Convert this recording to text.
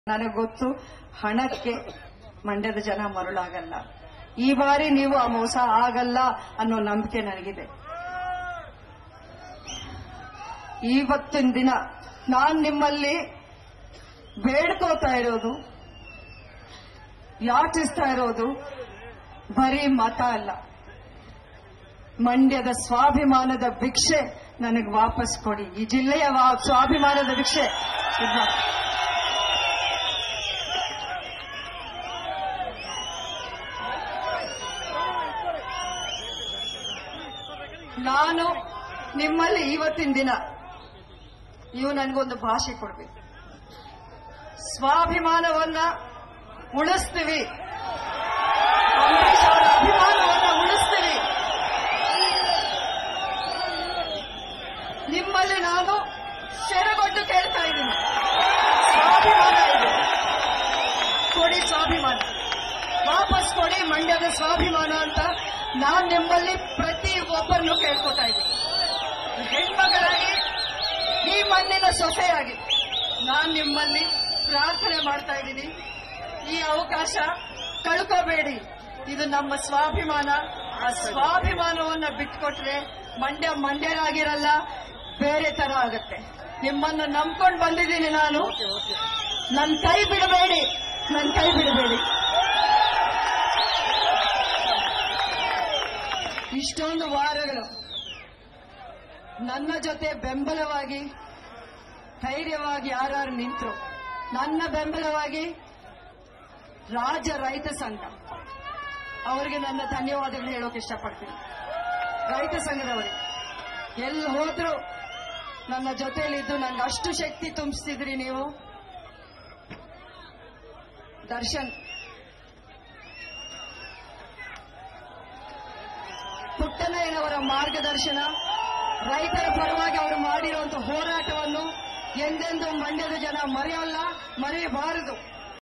ನನಗೆ ಗೊತ್ತು ಹಣಕ್ಕೆ ಮಂಡ್ಯದ ಜನ ಮರುಳಾಗಲ್ಲ ಈ ಬಾರಿ ನೀವು ಆ ಮೋಸ ಆಗಲ್ಲ ಅನ್ನೋ ನಂಬಿಕೆ ನನಗಿದೆ ಇವತ್ತಿನ ದಿನ ನಾನ್ ನಿಮ್ಮಲ್ಲಿ ಬೇಡ್ಕೋತಾ ಇರೋದು ಯಾಚಿಸ್ತಾ ಇರೋದು ಬರೀ ಮತ ಅಲ್ಲ ಮಂಡ್ಯದ ಸ್ವಾಭಿಮಾನದ ಭಿಕ್ಷೆ ನನಗೆ ವಾಪಸ್ ಕೊಡಿ ಈ ಜಿಲ್ಲೆಯ ವಾ- ಸ್ವಾಭಿಮಾನದ ಭಿಕ್ಷೆ ಇದ್ನ ನಾನು ನಿಮ್ಮಲ್ಲಿ ಇವತ್ತಿನ ದಿನ ನೀವು ನನಗೊಂದು ಭಾಷೆ ಕೊಡ್ಬೇಕು ಸ್ವಾಭಿಮಾನವನ್ನ ಉಳಿಸ್ತೀವಿ ಅಂಬರೀಷ್ ಅವರ ಅಭಿಮಾನವನ್ನ ಉಳಿಸ್ತೀವಿ ನಿಮ್ಮಲ್ಲಿ ನಾನು ಸೆರಗೊಟ್ಟು ಕೇಳ್ತಾ ಇದ್ದೀನಿ ಸ್ವಾಭಿಮಾನ ಇದೆ ಕೊಡಿ ಸ್ವಾಭಿಮಾನ ವಾಪಸ್ ಕೊಡಿ ಮಂಡ್ಯದ ಸ್ವಾಭಿಮಾನ ಅಂತ ನಾನ್ ನಿಮ್ಮಲ್ಲಿ ಪ್ರತಿ ಒಬ್ಬರನ್ನು ಕೇಳ್ಕೊತಾ ಇದ್ದೀನಿ ಹೆಣ್ಮಗಳಾಗಿ ಈ ಮಣ್ಣಿನ ಸೊಸೆಯಾಗಿ ನಾನ್ ನಿಮ್ಮಲ್ಲಿ ಪ್ರಾರ್ಥನೆ ಮಾಡ್ತಾ ಇದ್ದೀನಿ ಈ ಅವಕಾಶ ಕಳ್ಕೋಬೇಡಿ ಇದು ನಮ್ಮ ಸ್ವಾಭಿಮಾನ ಆ ಸ್ವಾಭಿಮಾನವನ್ನ ಬಿಟ್ಕೊಟ್ರೆ ಮಂಡ್ಯ ಮಂಡ್ಯರಾಗಿರಲ್ಲ ಬೇರೆ ತರ ಆಗತ್ತೆ ನಿಮ್ಮನ್ನು ನಂಬ್ಕೊಂಡು ಬಂದಿದ್ದೀನಿ ನಾನು ನನ್ನ ಕೈ ಬಿಡಬೇಡಿ ನನ್ನ ಕೈ ಬಿಡಬೇಡಿ ಇಷ್ಟೊಂದು ವಾರಗಳು ನನ್ನ ಜೊತೆ ಬೆಂಬಲವಾಗಿ ಧೈರ್ಯವಾಗಿ ಯಾರ್ಯಾರು ನಿಂತರು ನನ್ನ ಬೆಂಬಲವಾಗಿ ರಾಜ್ಯ ರೈತ ಸಂಘ ಅವರಿಗೆ ನನ್ನ ಧನ್ಯವಾದಗಳು ಹೇಳೋಕೆ ಇಷ್ಟಪಡ್ತೀನಿ ರೈತ ಸಂಘದವರಿಗೆ ಎಲ್ಲಿ ಹೋದ್ರು ನನ್ನ ಜೊತೆಯಲ್ಲಿದ್ದು ನಂಗೆ ಅಷ್ಟು ಶಕ್ತಿ ತುಂಬಿಸ್ತಿದ್ರಿ ನೀವು ದರ್ಶನ್ ಪುಟ್ಟಣ್ಣಯ್ಯನವರ ಮಾರ್ಗದರ್ಶನ ರೈತರ ಪರವಾಗಿ ಅವರು ಮಾಡಿರುವಂತಹ ಹೋರಾಟವನ್ನು ಎಂದೆಂದೂ ಮಂಡ್ಯದ ಜನ ಮರೆಯಲ್ಲ ಮರೆಯಬಾರದು